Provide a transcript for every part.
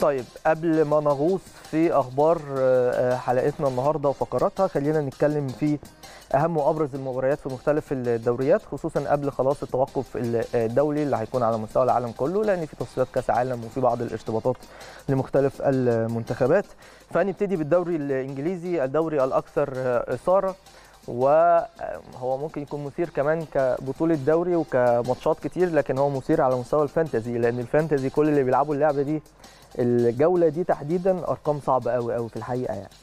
طيب قبل ما نغوص في اخبار حلقتنا النهارده وفقراتها خلينا نتكلم في اهم وابرز المباريات في مختلف الدوريات خصوصا قبل خلاص التوقف الدولي اللي هيكون على مستوى العالم كله لان في تصفيات كاس عالم وفي بعض الارتباطات لمختلف المنتخبات فنبتدي بالدوري الانجليزي الدوري الاكثر اثاره وهو ممكن يكون مثير كمان كبطوله دوري وكماتشات كتير لكن هو مثير على مستوى الفانتزي لان الفانتزي كل اللي بيلعبوا اللعبه دي الجوله دي تحديدا ارقام صعبه قوي قوي في الحقيقه يعني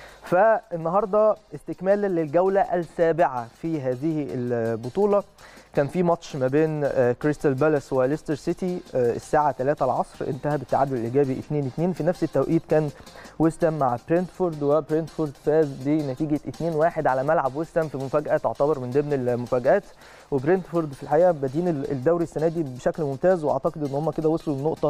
فالنهارده استكمالا للجوله السابعه في هذه البطوله كان في ماتش ما بين كريستال بالاس وليستر سيتي الساعه 3 العصر انتهى بالتعادل الايجابي 2 2 في نفس التوقيت كان ويستام مع برينتفورد وبرينتفورد فاز بنتيجه 2 1 على ملعب ويستام في مفاجاه تعتبر من ضمن المفاجات وبرينتفورد في الحقيقه بادين الدوري السنه دي بشكل ممتاز واعتقد ان هم كده وصلوا للنقطه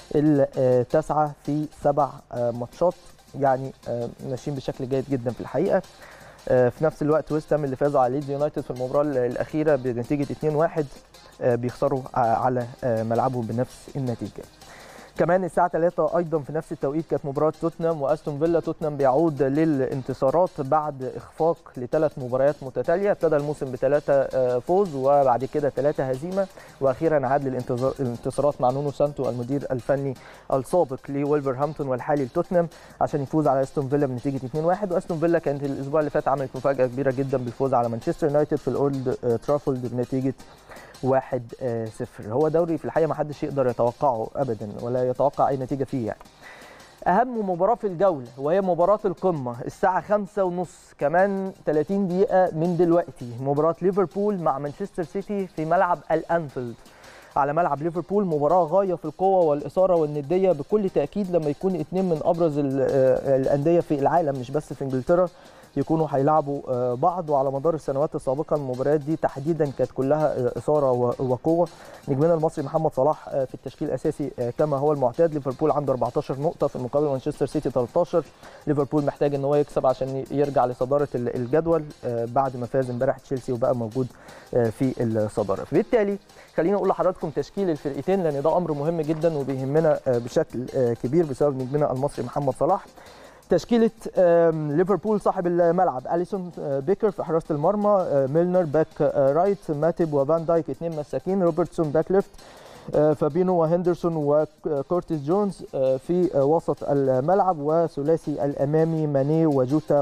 التاسعه في سبع ماتشات يعني ماشيين بشكل جيد جدا في الحقيقه في نفس الوقت ويست هام اللي فازوا على ليدز يونايتد في المباراه الاخيره بنتيجه 2-1 بيخسروا على ملعبهم بنفس النتيجه. كمان الساعه 3 ايضا في نفس التوقيت كانت مباراه توتنهام واستون فيلا توتنهام بيعود للانتصارات بعد اخفاق لثلاث مباريات متتاليه ابتدى الموسم بثلاثه فوز وبعد كده ثلاثه هزيمه واخيرا عاد للانتصارات مع نونو سانتو المدير الفني السابق لولفرهامبتون والحالي لتوتنهام عشان يفوز على استون فيلا بنتيجه 2-1 واستون فيلا كانت الاسبوع اللي فات عملت مفاجاه كبيره جدا بالفوز على مانشستر يونايتد في الاولد ترافولد بنتيجه 1 0 هو دوري في الحقيقه ما حدش يقدر يتوقعه ابدا ولا يتوقع اي نتيجه فيه يعني اهم مباراه في الجوله وهي مباراه القمه الساعه 5 ونص كمان 30 دقيقه من دلوقتي مباراه ليفربول مع مانشستر سيتي في ملعب الانفيلد على ملعب ليفربول مباراه غايه في القوه والاثاره والنديه بكل تاكيد لما يكون اثنين من ابرز الانديه في العالم مش بس في انجلترا يكونوا هيلعبوا بعض وعلى مدار السنوات السابقه المباريات دي تحديدا كانت كلها اثاره وقوه نجمنا المصري محمد صلاح في التشكيل الاساسي كما هو المعتاد ليفربول عنده 14 نقطه في المقابل مانشستر سيتي 13 ليفربول محتاج ان هو يكسب عشان يرجع لصداره الجدول بعد ما فاز امبارح تشيلسي وبقى موجود في الصداره فبالتالي خلينا اقول لحضراتكم تشكيل الفرقتين لان ده امر مهم جدا وبيهمنا بشكل كبير بسبب نجمنا المصري محمد صلاح تشكيله ليفربول صاحب الملعب اليسون بيكر في حراسه المرمى ميلنر باك رايت ماتب وفان دايك اثنين مساكين روبرتسون باك ليفت فابينو وهندرسون وكورتيس جونز في وسط الملعب وثلاثي الامامي ماني وجوتا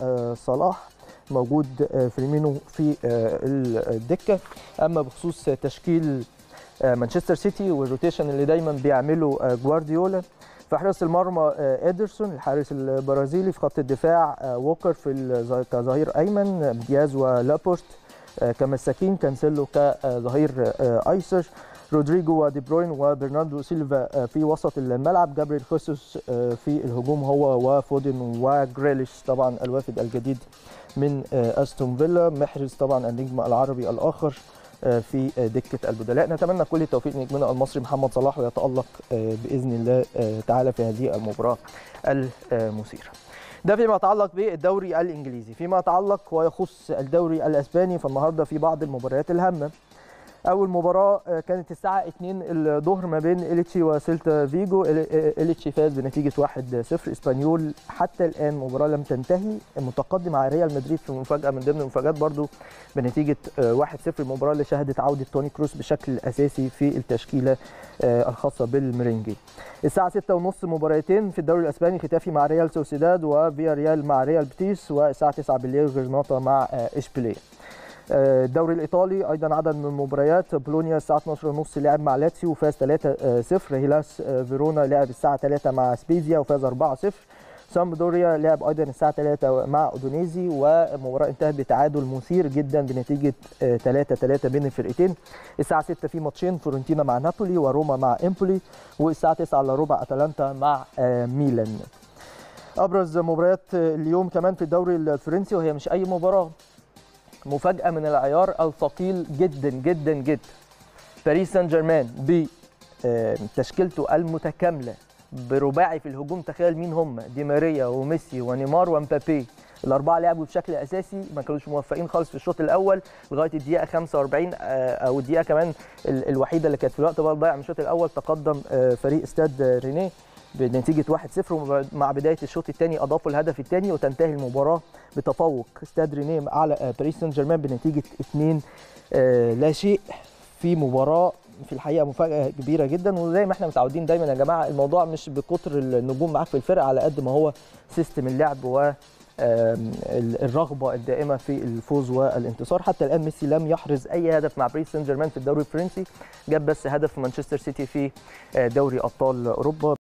وصلاح موجود فيرمينو في الدكه اما بخصوص تشكيل مانشستر سيتي والروتيشن اللي دايما بيعمله جوارديولا في حراسه المرمى ادرسون الحارس البرازيلي في خط الدفاع ووكر في كظهير ايمن دياز ولابورت كمساكين كانسيلو كظهير ايسر رودريجو ودي بروين وبرناردو سيلفا في وسط الملعب جابريل خوسوس في الهجوم هو وفودن وجريليش طبعا الوافد الجديد من استون فيلا محرز طبعا النجم العربي الاخر في دكه البدلاء نتمنى كل التوفيق لنجمنا المصري محمد صلاح ويتالق باذن الله تعالى في هذه المباراه المثيره ده فيما يتعلق بالدوري الانجليزي فيما يتعلق ويخص الدوري الاسباني فالنهارده في بعض المباريات الهامه اول مباراه كانت الساعه 2 الظهر ما بين إليتشي وسيلتا فيجو إليتشي فاز بنتيجه 1-0 اسبانيول حتى الان مباراه لم تنتهي متقدم على ريال مدريد في مفاجاه من ضمن المفاجات برضو بنتيجه 1-0 المباراه اللي شهدت عوده توني كروس بشكل اساسي في التشكيله الخاصه بالمرينجي الساعه 6:30 مباراتين في الدوري الاسباني ختافي مع ريال سوسيداد وفيا ريال مع ريال بيتيس والساعه 9 بالليل غرناطه مع اشبيليه الدوري الايطالي ايضا عدد من المباريات بولونيا الساعه 12:30 لعب مع لاتسيو وفاز 3-0 هيلاس فيرونا لعب الساعه 3 مع سبيزيا وفاز 4-0 سامدوريا لعب ايضا الساعه 3 مع اودونيزي ومباراه انتهت بتعادل مثير جدا بنتيجه 3 3 بين الفرقتين الساعه 6 في ماتشين فورنتينا مع نابولي وروما مع امبولي والساعه 9 الا ربع اتلانتا مع ميلان ابرز مباريات اليوم كمان في الدوري الفرنسي وهي مش اي مباراه مفاجاه من العيار الثقيل جدا جدا جدا باريس سان جيرمان بتشكيلته المتكامله برباعي في الهجوم تخيل مين هم دي ماريا وميسي ونيمار ومبابي الاربعه لعبوا بشكل اساسي ما كانوش موفقين خالص في الشوط الاول لغايه الدقيقه 45 او الدقيقه كمان الوحيده اللي كانت في الوقت بقى ضايع من الشوط الاول تقدم فريق استاد رينيه بنتيجه 1-0 ومع بدايه الشوط الثاني اضافوا الهدف الثاني وتنتهي المباراه بتفوق ستاد رينيه على باريس سان جيرمان بنتيجه 2 لا شيء في مباراه في الحقيقه مفاجاه كبيره جدا وزي ما احنا متعودين دايما يا جماعه الموضوع مش بكتر النجوم معاك في الفرقه على قد ما هو سيستم اللعب و الرغبه الدائمه في الفوز والانتصار حتى الان ميسي لم يحرز اي هدف مع باريس سان جيرمان في الدوري الفرنسي جاب بس هدف في مانشستر سيتي في دوري ابطال اوروبا